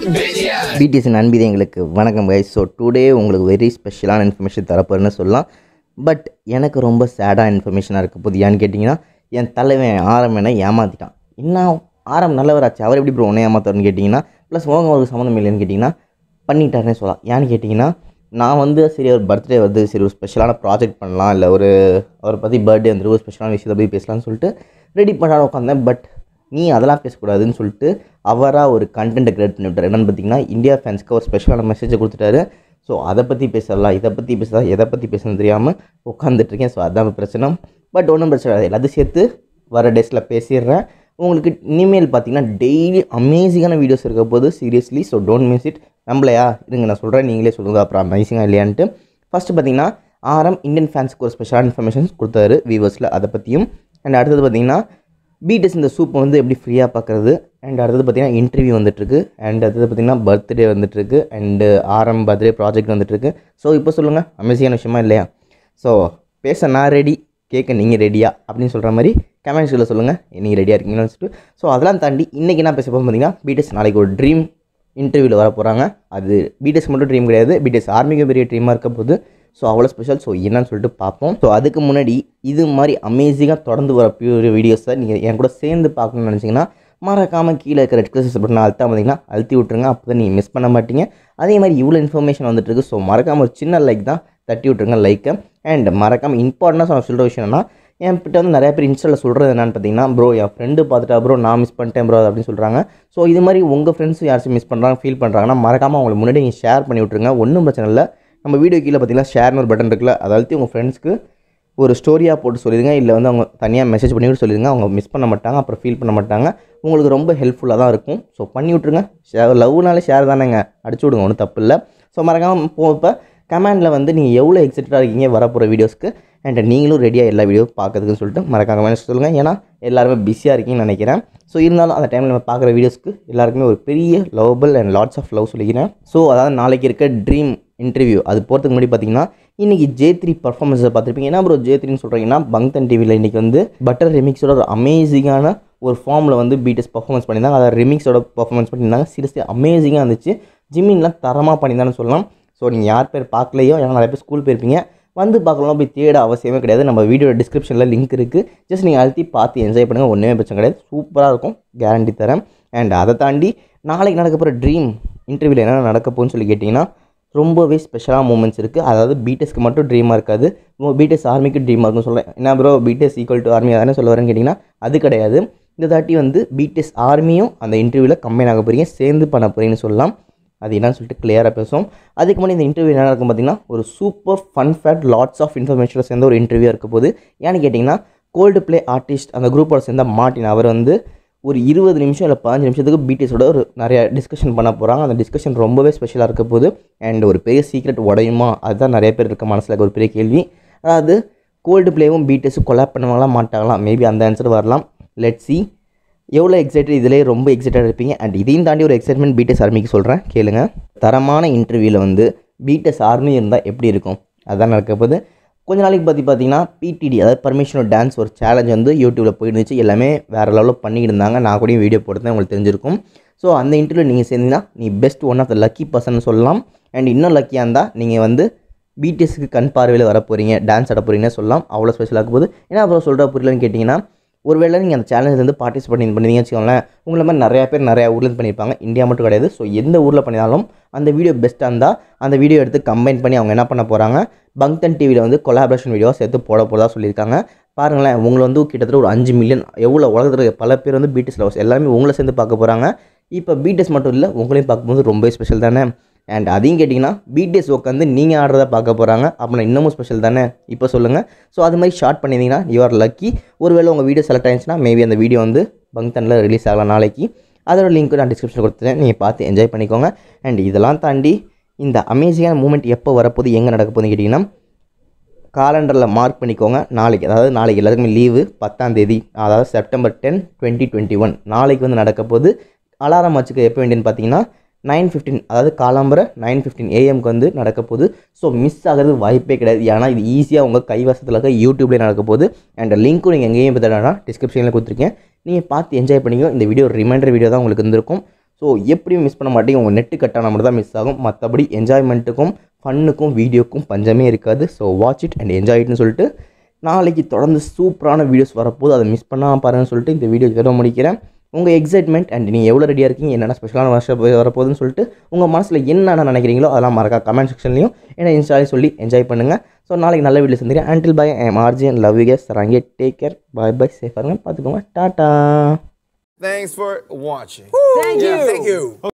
BDS நண்பி எங்களுக்கு வணக்கம் கைஸ் ஸோ டுடே உங்களுக்கு வெரி ஸ்பெஷலான இன்ஃபர்மேஷன் தரப்போறேன்னு சொல்லலாம் பட் எனக்கு ரொம்ப சேடாக இன்ஃபர்மேஷனாக இருக்க போது ஏன்னு கேட்டிங்கன்னா என் தலைவன் ஆரம் என்ன ஏமாற்றிட்டான் என்ன ஆரம் நல்லவராச்சு அவர் எப்படி ப்ரோ உன்னை ஏமாத்தாருன்னு கேட்டிங்கன்னா ப்ளஸ் உங்க அவருக்கு சம்மந்தம் இல்லைன்னு கேட்டிங்கன்னா பண்ணிட்டாருன்னே சொல்லலாம் ஏன்னு கேட்டிங்கன்னா நான் வந்து சரி ஒரு பர்த்டே வருது சரி ஒரு ஸ்பெஷலான ப்ராஜெக்ட் பண்ணலாம் இல்லை ஒரு அவரை பற்றி பர்த்டே வந்து ஒரு ஸ்பெஷலான விஷயத்தை பற்றி பேசலாம்னு சொல்லிட்டு ரெடி பண்ணாலும் உட்காந்தேன் பட் நீ அதெல்லாம் பேசக்கூடாதுன்னு சொல்லிட்டு அவராக ஒரு கண்டென்ட்டை கிரியேட் பண்ணி விட்டார் என்னென்னு பார்த்தீங்கன்னா இந்தியா ஃபேன்ஸ்க்கு ஒரு ஸ்பெஷலான மெசேஜை கொடுத்துட்டாரு ஸோ அதை பற்றி பேசலாம் இதை பற்றி பேசலாம் எதை பற்றி பேசணும்னு தெரியாமல் உட்காந்துட்ருக்கேன் ஸோ அதான் பிரச்சனை பட் ஒன்றும் பிரச்சனை இல்லை எல்லாத்தையும் சேர்த்து வர டேஸில் பேசிடுறேன் உங்களுக்கு இனிமேல் பார்த்தீங்கன்னா டெய்லி அமேசிங்கான வீடியோஸ் இருக்க போது seriously so don't miss it நம்மளையா இருங்க நான் சொல்கிறேன் நீங்களே சொல்லுங்கள் அப்புறம் அமேசிங்காக இல்லையான்ட்டு ஃபஸ்ட்டு பார்த்தீங்கன்னா ஆரம் இந்தியன் ஃபேன்ஸ்க்கு ஒரு ஸ்பெஷலான இன்ஃபர்மேஷன்ஸ் கொடுத்தாரு வியூவர்ஸில் அதை பற்றியும் அண்ட் அடுத்தது பார்த்தீங்கன்னா பிடிஎஸ் இந்த சூப்பை வந்து எப்படி ஃப்ரீயாக பார்க்குறது அண்ட் அடுத்தது பார்த்தீங்கன்னா இன்டர்வியூ வந்துட்டுருக்கு அண்ட் அடுத்தது பார்த்தீங்கன்னா பர்த்டே வந்துட்டுருக்கு அண்டு ஆரம் பர்த்டே ப்ராஜெக்ட் வந்துட்டுருக்கு ஸோ இப்போ சொல்லுங்கள் அமேசிங்கான விஷயமா இல்லையா ஸோ பேச நான் ரெடி கேட்க நீங்கள் ரெடியா அப்படின்னு சொல்கிற மாதிரி கமெண்ட்ஸில் சொல்லுங்கள் நீங்கள் ரெடியாக இருக்கீங்கன்னு சொல்லிட்டு ஸோ அதெல்லாம் தாண்டி இன்றைக்கி என்ன பேச போகிறோம் பார்த்தீங்கன்னா பிடிஎஸ் நாளைக்கு ஒரு ட்ரீம் இன்டர்வியூவில் வர போகிறாங்க அது பிடிஎஸ் மட்டும் ட்ரீம் கிடையாது பிடிஎஸ் ஆர்மிக்கு பெரிய ட்ரீமாக இருக்க போது ஸோ அவ்வளோ ஸ்பெஷல் ஸோ என்னன்னு சொல்லிட்டு பார்ப்போம் ஸோ அதுக்கு முன்னாடி இது மாதிரி அமேசிங்காக தொடர்ந்து வர பியூர் வீடியோஸை நீங்கள் என் கூட சேர்ந்து பார்க்கணும்னு நினச்சிங்கன்னா மறக்காமல் கீழே இருக்கிற ரெட் கலர் பட்டன் அழுத்தா பார்த்தீங்கன்னா அழுத்தி விட்ருங்க அப்போ தான் நீங்கள் மிஸ் பண்ண மாட்டீங்க அதே மாதிரி இவ்வளோ இன்ஃபர்மேஷன் வந்துட்டு இருக்கு ஸோ மறக்காமல் ஒரு சின்ன லைக் தான் தட்டி விட்ருங்க லைக்கை அண்ட் மறக்காமல் இம்பார்ட்டண்டாக நான் சொல்கிற விஷயம் என்னன்னா என்கிட்ட வந்து நிறைய பேர் இன்ஸ்டாவில் சொல்கிறது என்னன்னு பார்த்தீங்கன்னா ப்ரோ என் ஃப்ரெண்டு பார்த்துட்டா ப்ரோ நான் மிஸ் பண்ணிட்டேன் ப்ரோ அப்படின்னு சொல்கிறாங்க ஸோ இது மாதிரி உங்கள் ஃப்ரெண்ட்ஸும் யாராச்சும் மிஸ் பண்ணுறாங்க ஃபீல் பண்ணுறாங்கன்னா மறக்காமல் அவங்களுக்கு முன்னாடி நீங்கள் ஷேர் பண்ணி விட்ருங்க ஒன்றும் பிரச்சனை இல்லை நம்ம வீடியோ கீழே பார்த்தீங்கன்னா ஷேர்னு ஒரு பட்டன் இருக்குல்ல அதாவது உங்கள் ஃப்ரெண்ட்ஸ்க்கு ஒரு ஸ்டோரியாக போட்டு சொல்லிடுங்க இல்லை வந்து அவங்க தனியாக மெசேஜ் பண்ணி கூட சொல்லிடுங்க அவங்க மிஸ் பண்ண மாட்டாங்க அப்புறம் ஃபீல் பண்ண மாட்டாங்க உங்களுக்கு ரொம்ப ஹெல்ப்ஃபுல்லாக தான் இருக்கும் ஸோ பண்ணி விட்ருங்க ஷேர் லவ்னாலே ஷேர் தானேங்க அடிச்சு விடுங்க ஒன்றும் தப்பு இல்லை ஸோ மறக்காமல் போ இப்போ கமெண்டில் வந்து நீங்கள் எவ்வளோ எக்ஸைட்டடாக இருக்கீங்க வரப்போகிற வீடியோஸ்க்கு அண்ட் நீங்களும் ரெடியாக எல்லா வீடியோ பார்க்கறதுக்குன்னு சொல்லிட்டு மறக்காம கமெண்ட்ஸ் சொல்லுங்கள் ஏன்னா எல்லாருமே பிஸியாக இருக்கீங்கன்னு நினைக்கிறேன் ஸோ இருந்தாலும் அந்த டைமில் நம்ம பார்க்குற வீடியோஸ்க்கு எல்லாருக்குமே ஒரு பெரிய lovable and lots of love சொல்லிக்கிறேன் ஸோ அதாவது நாளைக்கு இருக்க ட்ரீம் இன்டர்வியூ அது போகிறதுக்கு முன்னாடி பார்த்தீங்கன்னா இன்றைக்கி ஜே த்ரீ பர்ஃபார்மன்ஸை பார்த்துருப்பீங்க என்ன ப்ரோ ஜே த்ரீன்னு சொல்கிறீங்கன்னா பங்தன் டிவியில் இன்றைக்கி வந்து பட்டர் ரெமிக்ஸோட ஒரு அமேசிங்கான ஒரு ஃபார்மில் வந்து பிடிஎஸ் பர்ஃபார்மன்ஸ் பண்ணியிருந்தாங்க அதை ரெமிக்ஸோட பர்ஃபார்மன்ஸ் பண்ணியிருந்தாங்க சீரியஸ்லி அமேசிங்காக இருந்துச்சு ஜிம்மின்லாம் தரமாக பண்ணியிருந்தான்னு சொல்லலாம் ஸோ நீங்கள் யார் பேர் பார்க்கலையோ ஏன்னா நிறைய பேர் ஸ்கூல் போயிருப்பீங்க வந்து பார்க்கலாம் போய் தேட அவசியமே கிடையாது நம்ம வீடியோ டிஸ்கிரிப்ஷனில் லிங்க் இருக்குது ஜஸ்ட் நீங்கள் அழுத்தி பார்த்து என்ஜாய் பண்ணுங்கள் ஒன்றுமே பிரச்சனை கிடையாது சூப்பராக இருக்கும் கேரண்டி தரேன் அண்ட் அதை தாண்டி நாளைக்கு நடக்க போகிற ட்ரீம் இன்டர்வியூவில் என்ன நடக்க போகுன்னு சொல்லி கேட்டிங்கன்னா ரொம்பவே ஸ்பெஷலான மூமெண்ட்ஸ் இருக்குது அதாவது பிடிஎஸ்க்கு மட்டும் ட்ரீமாக இருக்காது பிடிஎஸ் ஆர்மிக்கு ட்ரீமாக இருக்கும்னு சொல்கிறேன் என்ன bro BTS equal to army அதானே சொல்ல வரேன்னு கேட்டிங்கன்னா அது கிடையாது இந்த தாட்டி வந்து பிடிஎஸ் ஆர்மியும் அந்த இன்டர்வியூவில் கம்பைன் ஆக போகிறீங்க சேர்ந்து பண்ண போகிறீங்கன்னு சொல்லலாம் அது என்னன்னு சொல்லிட்டு கிளியராக பேசுவோம் அதுக்கு முன்னாடி இந்த இன்டர்வியூ என்ன நடக்கும் பார்த்தீங்கன்னா ஒரு super fun fade lots of இன்ஃபர்மேஷனில் சேர்ந்த ஒரு இன்டர்வியூ இருக்க போது ஏன்னு கேட்டிங்கன்னா கோல்டு ப்ளே ஆர்டிஸ்ட் அந்த குரூப்போட சேர்ந்த மார்ட்டின் அவர் வந்து ஒரு இருபது நிமிஷம் இல்லை பதினஞ்சு நிமிஷத்துக்கு பிடிஎஸோட ஒரு நிறைய டிஸ்கஷன் பண்ண போகிறாங்க அந்த டிஸ்கஷன் ரொம்பவே ஸ்பெஷலாக இருக்க போது அண்ட் ஒரு பெரிய சீக்ரெட் உடையுமா அதுதான் நிறைய பேர் இருக்க மனசில் இருக்க ஒரு பெரிய கேள்வி அதாவது கோல்டு ப்ளேவும் பிடிஎஸும் கொலாப் பண்ணுவாங்களா மாட்டாங்களா மேபி அந்த ஆன்சர் வரலாம் லெட் சி எவ்வளோ எக்ஸைட்டட் இதிலே ரொம்ப எக்ஸைட்டட் இருப்பீங்க அண்ட் இதையும் தாண்டி ஒரு எக்ஸைட்மெண்ட் பிடிஎஸ் ஆர்மிக்கு சொல்கிறேன் கேளுங்க தரமான இன்டர்வியூவில் வந்து பிடிஎஸ் ஆர்மி இருந்தால் எப்படி இருக்கும் அதுதான் நடக்க போது கொஞ்ச நாளைக்கு பற்றி பார்த்தீங்கன்னா பிடிடி அதாவது பர்மிஷன் டான்ஸ் ஒரு சேலஞ்ச் வந்து யூடியூப்பில் போயிருந்துச்சு எல்லாமே வேறு லெவலில் பண்ணிக்கிட்டு இருந்தாங்க நான் கூட வீடியோ போட்டு உங்களுக்கு தெரிஞ்சிருக்கும் ஸோ அந்த இன்டர்வியூ நீங்கள் சேர்ந்தீங்கன்னா நீ best one of the lucky person சொல்லலாம் அண்ட் இன்னும் லக்கியாக இருந்தால் நீங்கள் வந்து பிடிஎஸ்க்கு கண் பார்வையில் வர போகிறீங்க டான்ஸ் ஆட போகிறீங்கன்னு சொல்லலாம் அவ்வளோ ஸ்பெஷலாக போது ஏன்னா அப்புறம் சொல்கிற புரியலன்னு கேட்டிங்கன்னா ஒருவேளை நீங்கள் அந்த சேலஞ்சில் வந்து பார்ட்டிசிபேட் பண்ணீங்கன்னு வச்சுக்கோங்களேன் உங்களை மாதிரி நிறையா பேர் நிறையா ஊர்லேருந்து பண்ணியிருப்பாங்க இந்தியா மட்டும் கிடையாது ஸோ எந்த ஊரில் பண்ணினாலும் அந்த வீடியோ பெஸ்ட்டாக இருந்தால் அந்த வீடியோ எடுத்து கம்பைன் பண்ணி அவங்க என்ன பண்ண போகிறாங்க பங்தன் டிவியில் வந்து கொலாபரேஷன் வீடியோ சேர்த்து போட போகிறதா சொல்லியிருக்காங்க பாருங்களேன் உங்களை வந்து கிட்டத்தட்ட ஒரு அஞ்சு மில்லியன் எவ்வளோ உலகத்தில் பல பேர் வந்து பிடிஎஸ் லவர்ஸ் எல்லாமே உங்களை சேர்ந்து பார்க்க போகிறாங்க இப்போ பிடிஎஸ் மட்டும் இல்லை உங்களையும் பார்க்கும்போது ரொம்ப ஸ்பெஷல் தானே அண்ட் அதையும் கேட்டிங்கன்னா பிடிஎஸ் உட்காந்து நீங்கள் ஆடுறத பார்க்க போகிறாங்க அப்படின்னா இன்னமும் ஸ்பெஷல் தானே இப்போ சொல்லுங்கள் ஸோ அது மாதிரி ஷார்ட் பண்ணியிருந்தீங்கன்னா யூ ஆர் லக்கி ஒருவேளை உங்கள் வீடியோ செலக்ட் ஆயிடுச்சுன்னா மேபி அந்த வீடியோ வந்து பங்தனில் ரிலீஸ் ஆகலாம் நாளைக்கு அதோட லிங்க் நான் டிஸ்கிரிப்ஷன் கொடுத்துட்டேன் நீங்கள் பார்த்து என்ஜாய் பண்ணிக்கோங்க அண்ட் இதெல்லாம் தாண்டி இந்த அமேசிங்கான மூமெண்ட் எப்போ வரப்போது எங்கே நடக்க போகுதுன்னு கேட்டிங்கன்னா காலண்டரில் மார்க் பண்ணிக்கோங்க நாளைக்கு அதாவது நாளைக்கு எல்லாருக்குமே லீவு பத்தாம் தேதி அதாவது September ten twenty twenty one நாளைக்கு வந்து நடக்க போது அலாரம் வச்சுக்க எப்போ வேண்டியன்னு பார்த்தீங்கன்னா நைன் ஃபிஃப்டின் அதாவது காலம்பரை நைன் ஃபிஃப்டின் ஏஎம்க்கு வந்து நடக்க போகுது ஸோ மிஸ் ஆகிறது வாய்ப்பே கிடையாது ஏன்னா இது ஈஸியாக உங்கள் கைவசத்தில் இருக்க யூடியூப்லேயே நடக்க போகுது அண்ட் லிங்க்கும் நீங்கள் எங்கேயும் பார்த்தா டிஸ்கிரிப்ஷனில் கொடுத்துருக்கேன் நீங்கள் பார்த்து என்ஜாய் பண்ணிக்கோ இந்த வீடியோ ரிமைண்டர் வீடியோ தான் உங்களுக்கு இருந்திருக்கும் ஸோ எப்படியும் மிஸ் பண்ண மாட்டீங்க உங்கள் நெட்டு கட்டான மட்டும் தான் மிஸ் ஆகும் மற்றபடி என்ஜாய்மெண்ட்டுக்கும் ஃபன்னுக்கும் வீடியோக்கும் பஞ்சமே இருக்காது so watch it and enjoy இட்னு சொல்லிட்டு நாளைக்கு தொடர்ந்து சூப்பரான வீடியோஸ் வரப்போது அதை மிஸ் பண்ணாமல் பாருங்கன்னு சொல்லிட்டு இந்த வீடியோ இதோட முடிக்கிறேன் உங்கள் எக்ஸைட்மெண்ட் அண்ட் நீங்கள் எவ்வளோ ரெடியாக இருக்கீங்க என்னென்ன ஸ்பெஷலான வருஷம் வரப்போகுதுன்னு சொல்லிட்டு உங்கள் மனசில் என்னென்ன நினைக்கிறீங்களோ அதெல்லாம் மறக்கா கமெண்ட் செக்ஷன்லையும் என்ன இன்ஸ்டாலையும் சொல்லி என்ஜாய் பண்ணுங்கள் ஸோ நாளைக்கு நல்ல வீடியோ சந்திக்கிறேன் அண்டில் பை எம் ஆர்ஜியன் லவ் யூ கேஸ் சராங்கே டேக் கேர் பாய் பை சேஃபாக இருங்க பார்த்துக்கோங்க tata Thanks for watching. Thank Yeah, you. Thank you.